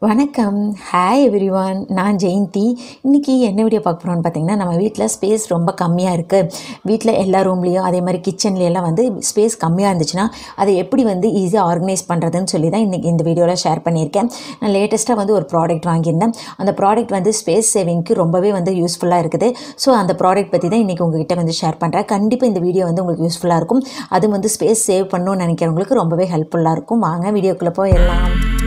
வணக்கம் hi everyone நான் ஜெயந்தி இன்றைக்கி என்ன வீடியோ பார்க்க போகிறோம்னு பார்த்தீங்கன்னா நம்ம வீட்டில் ஸ்பேஸ் ரொம்ப கம்மியாக இருக்குது வீட்டில் எல்லா ரூம்லேயும் அதே மாதிரி கிச்சன்லேயெல்லாம் வந்து ஸ்பேஸ் கம்மியாக இருந்துச்சுன்னா அதை எப்படி வந்து ஈஸியாக ஆர்கனைஸ் பண்ணுறதுன்னு சொல்லி தான் இன்றைக்கி இந்த வீடியோவில் ஷேர் பண்ணியிருக்கேன் நான் லேட்டஸ்ட்டாக வந்து ஒரு ப்ராடக்ட் வாங்கியிருந்தேன் அந்த ப்ராடக்ட் வந்து ஸ்பேஸ் சேவிங்க்கு ரொம்பவே வந்து யூஸ்ஃபுல்லாக இருக்குது ஸோ அந்த ப்ராடக்ட் பற்றி தான் இன்றைக்கி உங்ககிட்ட வந்து ஷேர் பண்ணுறேன் கண்டிப்பாக இந்த வீடியோ வந்து உங்களுக்கு யூஸ்ஃபுல்லாக இருக்கும் அது வந்து ஸ்பேஸ் சேவ் பண்ணணும்னு நினைக்கிறவங்களுக்கு ரொம்பவே ஹெல்ப்ஃபுல்லாக இருக்கும் வாங்க வீடியோக்குள்ளே போயிடலாம்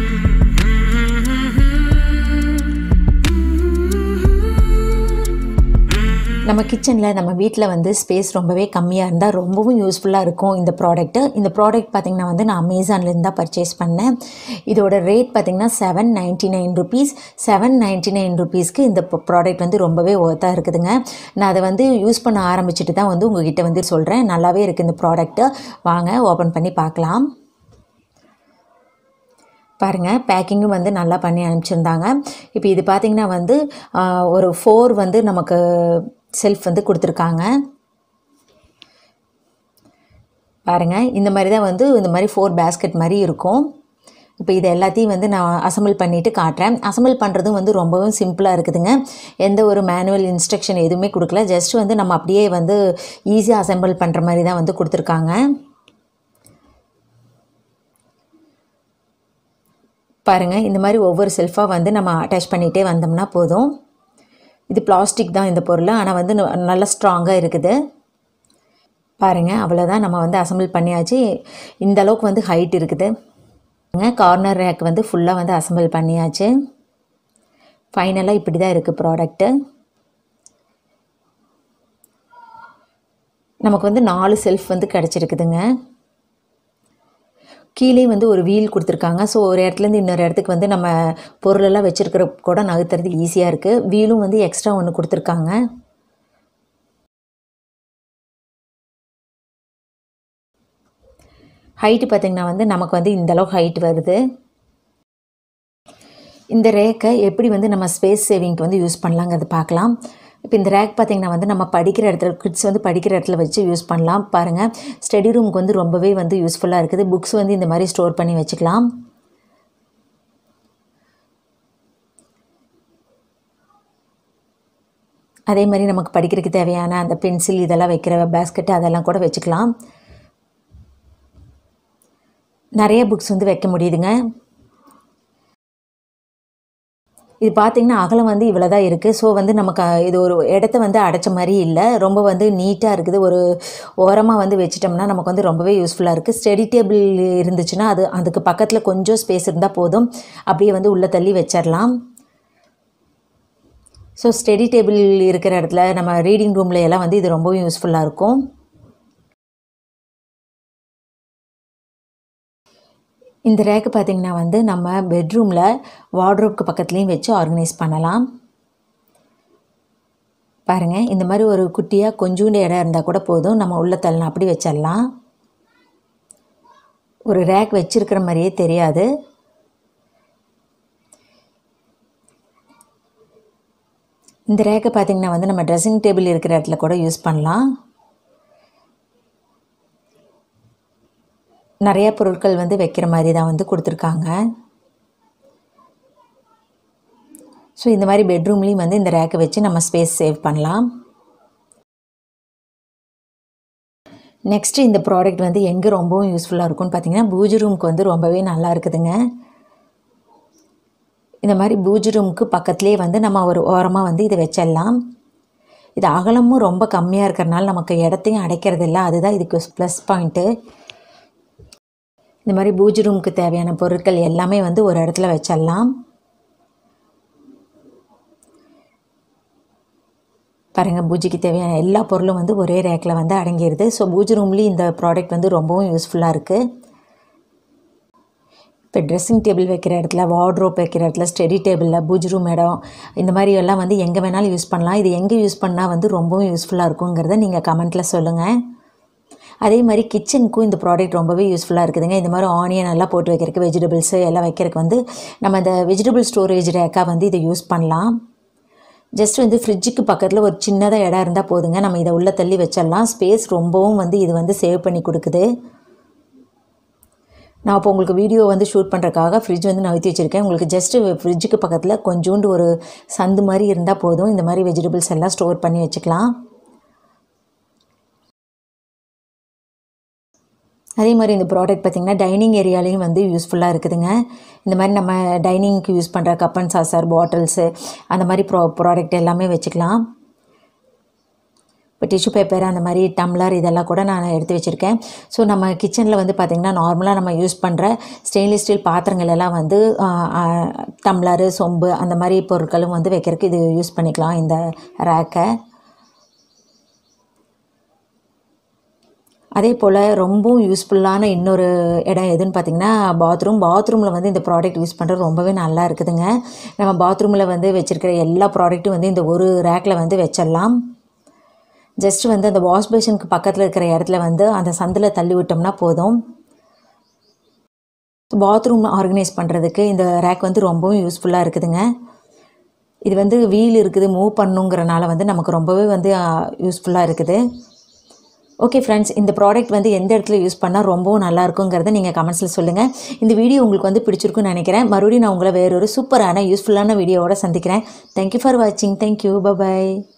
நம்ம கிச்சனில் நம்ம வீட்டில் வந்து ஸ்பேஸ் ரொம்பவே கம்மியாக இருந்தால் ரொம்பவும் யூஸ்ஃபுல்லாக இருக்கும் இந்த ப்ராடக்ட்டு இந்த ப்ராடக்ட் பார்த்திங்கன்னா வந்து நான் அமேசான்லேருந்து தான் பர்ச்சேஸ் பண்ணேன் இதோட ரேட் பார்த்திங்கன்னா seven ninety nine rupees seven ninety nine ருபீஸ்க்கு இந்த ப்ராடக்ட் வந்து ரொம்பவே ஒர்த்தாக இருக்குதுங்க நான் அதை வந்து யூஸ் பண்ண ஆரம்பிச்சுட்டு தான் வந்து உங்ககிட்ட வந்து சொல்கிறேன் நல்லாவே இருக்குது இந்த ப்ராடக்ட்டு வாங்க ஓப்பன் பண்ணி பார்க்கலாம் பாருங்கள் பேக்கிங்கும் வந்து நல்லா பண்ணி அனுப்பிச்சிருந்தாங்க இப்போ இது பார்த்திங்கன்னா வந்து ஆஹ், ஒரு ஃபோர் வந்து நமக்கு செல்ஃப் வந்து கொடுத்துருக்காங்க பாருங்கள் இந்த மாதிரி தான் வந்து இந்த மாதிரி ஃபோர் பேஸ்கெட் மாதிரி இருக்கும் இப்போ இது எல்லாத்தையும் வந்து நான் அசம்பிள் பண்ணிவிட்டு காட்டுறேன் அசம்பிள் பண்ணுறதும் வந்து ரொம்பவும் சிம்பிளாக இருக்குதுங்க எந்த ஒரு மேனுவல் இன்ஸ்ட்ரக்ஷன் எதுவுமே கொடுக்கல ஜஸ்ட் வந்து நம்ம அப்படியே வந்து ஈஸியாக அசம்பிள் பண்ணுற மாதிரி தான் வந்து கொடுத்துருக்காங்க பாருங்கள் இந்த மாதிரி ஒவ்வொரு செல்ஃபாக வந்து நம்ம அட்டாச் பண்ணிகிட்டே வந்தோம்னா போதும் இது பிளாஸ்டிக் தான் இந்த பொருள் ஆனால் வந்து ந- நல்லா ஸ்ட்ராங்காக இருக்குது பாருங்கள் அவ்வளோதான் நம்ம வந்து அசம்பிள் பண்ணியாச்சு இந்த அளவுக்கு வந்து ஹைட் இருக்குது கார்னர் ரேக் வந்து ஃபுல்லாக வந்து அசம்பிள் பண்ணியாச்சு ஃபைனலாக இப்படி தான் இருக்குது ப்ராடக்ட்டு நமக்கு வந்து நாலு செல்ஃப் வந்து கிடச்சிருக்குதுங்க கீழே வந்து ஒரு வீல் கொடுத்துருக்காங்க ஸோ ஒரு இடத்துலேருந்து இன்னொரு இடத்துக்கு வந்து நம்ம பொருளெல்லாம் வச்சுருக்கிற கூட நகர்த்துறது ஈஸியாக இருக்குது வீலும் வந்து எக்ஸ்ட்ரா ஒன்று கொடுத்துருக்காங்க ஹைட்டு பார்த்திங்கன்னா வந்து நமக்கு வந்து இந்த அளவுக்கு ஹைட் வருது இந்த ரேக்கை எப்படி வந்து நம்ம ஸ்பேஸ் சேவிங்க்கு வந்து யூஸ் பண்ணலாங்கிறது பார்க்கலாம் இப்போ இந்த ரேக் பார்த்திங்கன்னா வந்து நம்ம படிக்கிற இடத்துல கிட்ஸ் வந்து படிக்கிற இடத்துல வச்சு யூஸ் பண்ணலாம் பாருங்கள் ஸ்டடி ரூமுக்கு வந்து ரொம்பவே வந்து யூஸ்ஃபுல்லாக இருக்குது புக்ஸ் வந்து இந்த மாதிரி ஸ்டோர் பண்ணி வச்சுக்கலாம் அதே மாதிரி நமக்கு படிக்கிறதுக்கு தேவையான அந்த பென்சில் இதெல்லாம் வைக்கிற பேஸ்கெட் அதெல்லாம் கூட வச்சுக்கலாம் நிறைய புக்ஸ் வந்து வைக்க முடியுதுங்க இது பார்த்தீங்கன்னா அகலம் வந்து இவ்வளோ தான் இருக்குது ஸோ வந்து நமக்கு அஹ், இது ஒரு இடத்த வந்து அடைச்ச மாதிரி இல்லை ரொம்ப வந்து நீட்டாக இருக்குது ஒரு ஓரமாக வந்து வச்சிட்டோம்னா நமக்கு வந்து ரொம்பவே யூஸ்ஃபுல்லாக இருக்குது ஸ்டடி டேபிள் இருந்துச்சுன்னா அது அதுக்கு பக்கத்தில் கொஞ்சம் ஸ்பேஸ் இருந்தால் போதும் அப்படியே வந்து உள்ளே தள்ளி வச்சிடலாம் ஸோ ஸ்டடி டேபிள் இருக்கிற இடத்துல நம்ம ரீடிங் ரூமில் எல்லாம் வந்து இது ரொம்பவும் யூஸ்ஃபுல்லாக இருக்கும் இந்த ரேக்கு பார்த்திங்கன்னா வந்து நம்ம பெட்ரூமில் வார்ட்ரோப்க்கு பக்கத்துலேயும் வச்சு ஆர்கனைஸ் பண்ணலாம் பாருங்கள் இந்த மாதிரி ஒரு குட்டியாக கொஞ்சூண்டு இடம் இருந்தால் கூட போதும் நம்ம உள்ள தள்ளலாம் அப்படி வச்சிடலாம் ஒரு ரேக் வச்சிருக்கிற மாதிரியே தெரியாது இந்த ரேக்கை பார்த்திங்கன்னா வந்து நம்ம ட்ரெஸ்ஸிங் டேபிள் இருக்கிற இடத்துல கூட யூஸ் பண்ணலாம் நிறைய பொருட்கள் வந்து வைக்கிற மாதிரி தான் வந்து கொடுத்துருக்காங்க ஸோ இந்த மாதிரி பெட்ரூம்லேயும் வந்து இந்த ரேக்கை வச்சு நம்ம ஸ்பேஸ் சேவ் பண்ணலாம் நெக்ஸ்ட் இந்த ப்ராடக்ட் வந்து எங்கே ரொம்பவும் யூஸ்ஃபுல்லாக இருக்கும்னு பார்த்தீங்கன்னா பூஜை ரூமுக்கு வந்து ரொம்பவே நல்லா இருக்குதுங்க இந்த மாதிரி பூஜை ரூமுக்கு பக்கத்துலேயே வந்து நம்ம ஒரு ஓரமாக வந்து இதை வச்சிடலாம் இது அகலமும் ரொம்ப கம்மியாக இருக்கிறனால நமக்கு இடத்தையும் அடைக்கிறது இல்லை அதுதான் இதுக்கு ப்ளஸ் பாயிண்ட்டு இந்த மாதிரி பூஜை ரூமுக்கு தேவையான பொருட்கள் எல்லாமே வந்து ஒரு இடத்துல வச்சிடலாம் பாருங்கள் பூஜைக்கு தேவையான எல்லா பொருளும் வந்து ஒரே ரேக்கில் வந்து அடங்கிடுது ஸோ பூஜை ரூம்லேயும் இந்த ப்ராடக்ட் வந்து ரொம்பவும் யூஸ்ஃபுல்லாக இருக்குது இப்போ ட்ரெஸ்ஸிங் டேபிள் வைக்கிற இடத்துல வார்ட்ரோப் வைக்கிற இடத்துல ஸ்டடி டேபிளில் பூஜை ரூம் இடம் இந்த மாதிரி எல்லாம் வந்து எங்கே வேணாலும் யூஸ் பண்ணலாம் இது எங்கே யூஸ் பண்ணால் வந்து ரொம்பவும் யூஸ்ஃபுல்லாக இருக்குங்கிறத நீங்கள் கமெண்ட்டில் சொல்லுங்கள் அதே மாதிரி கிச்சனுக்கும் இந்த ப்ராடக்ட் ரொம்பவே யூஸ்ஃபுல்லாக இருக்குதுங்க இந்த மாதிரி ஆனியன் எல்லாம் போட்டு வைக்கிறதுக்கு வெஜிடபிள்ஸு எல்லாம் வைக்கிறதுக்கு வந்து நம்ம இந்த வெஜிடபிள் ஸ்டோரேஜ் ரேக்காக வந்து இதை யூஸ் பண்ணலாம் ஜஸ்ட் வந்து ஃப்ரிட்ஜுக்கு பக்கத்தில் ஒரு சின்னதாக இடம் இருந்தால் போதுங்க நம்ம இதை உள்ளே தள்ளி வச்சிடலாம் ஸ்பேஸ் ரொம்பவும் வந்து இது வந்து சேவ் பண்ணி கொடுக்குது நான் இப்போ உங்களுக்கு வீடியோ வந்து ஷூட் பண்ணுறக்காக ஃப்ரிட்ஜ் வந்து நகர்த்தி வச்சுருக்கேன் உங்களுக்கு ஜஸ்ட்டு ஃப்ரிட்ஜுக்கு பக்கத்தில் கொஞ்சோண்டு ஒரு சந்து மாதிரி இருந்தால் போதும் இந்த மாதிரி வெஜிடபிள்ஸ் எல்லாம் ஸ்டோர் பண்ணி வச்சுக்கலாம் அதே மாதிரி இந்த ப்ராடக்ட் பார்த்திங்கன்னா டைனிங் ஏரியாலையும் வந்து யூஸ்ஃபுல்லாக இருக்குதுங்க இந்த மாதிரி நம்ம டைனிங்க்கு யூஸ் பண்ணுற கப் அண்ட் சாசர் பாட்டில்ஸு அந்த மாதிரி ப்ரா ப்ராடக்ட் எல்லாமே வச்சுக்கலாம் இப்போ டிஷ்யூ பேப்பர் அந்த மாதிரி டம்ளர் இதெல்லாம் கூட நான் எடுத்து வச்சுருக்கேன் ஸோ நம்ம கிச்சனில் வந்து பார்த்திங்கன்னா நார்மலாக நம்ம யூஸ் பண்ணுற ஸ்டெயின்லெஸ் ஸ்டீல் பாத்திரங்கள் எல்லாம் வந்து டம்ளரு சொம்பு அந்த மாதிரி பொருட்களும் வந்து வைக்கிறதுக்கு இது யூஸ் பண்ணிக்கலாம் இந்த ரேக்கை அதே போல் ரொம்பவும் யூஸ்ஃபுல்லான இன்னொரு இடம் எதுன்னு பார்த்தீங்கன்னா பாத்ரூம் பாத்ரூமில் வந்து இந்த ப்ராடக்ட் யூஸ் பண்ணுறது ரொம்பவே நல்லா இருக்குதுங்க நம்ம பாத்ரூமில் வந்து வச்சுருக்கிற எல்லா ப்ராடக்ட்டும் வந்து இந்த ஒரு ரேக்கில் வந்து வச்சிடலாம் ஜஸ்ட் வந்து அந்த வாஷ் பேஷனுக்கு பக்கத்தில் இருக்கிற இடத்துல வந்து அந்த சந்தில் தள்ளி விட்டோம்னா போதும் பாத்ரூம் ஆர்கனைஸ் பண்ணுறதுக்கு இந்த ரேக் வந்து ரொம்பவும் யூஸ்ஃபுல்லாக இருக்குதுங்க இது வந்து வீல் இருக்குது மூவ் பண்ணுங்கிறனால வந்து நமக்கு ரொம்பவே வந்து யூஸ்ஃபுல்லாக இருக்குது ஓகே ஃப்ரெண்ட்ஸ் இந்த ப்ராடக்ட் வந்து எந்த இடத்துல யூஸ் பண்ணால் ரொம்பவும் நல்லா இருக்குங்கிறத நீங்கள் கமெண்ட்ஸில் சொல்லுங்கள் இந்த வீடியோ உங்களுக்கு வந்து பிடிச்சிருக்குன்னு நினைக்கிறேன் மறுபடியும் நான் உங்களை வேறொரு சூப்பரான யூஸ்ஃபுல்லான வீடியோவோட சந்திக்கிறேன் தேங்க்யூ ஃபார் வாட்சிங் தேங்க்யூ பபாய்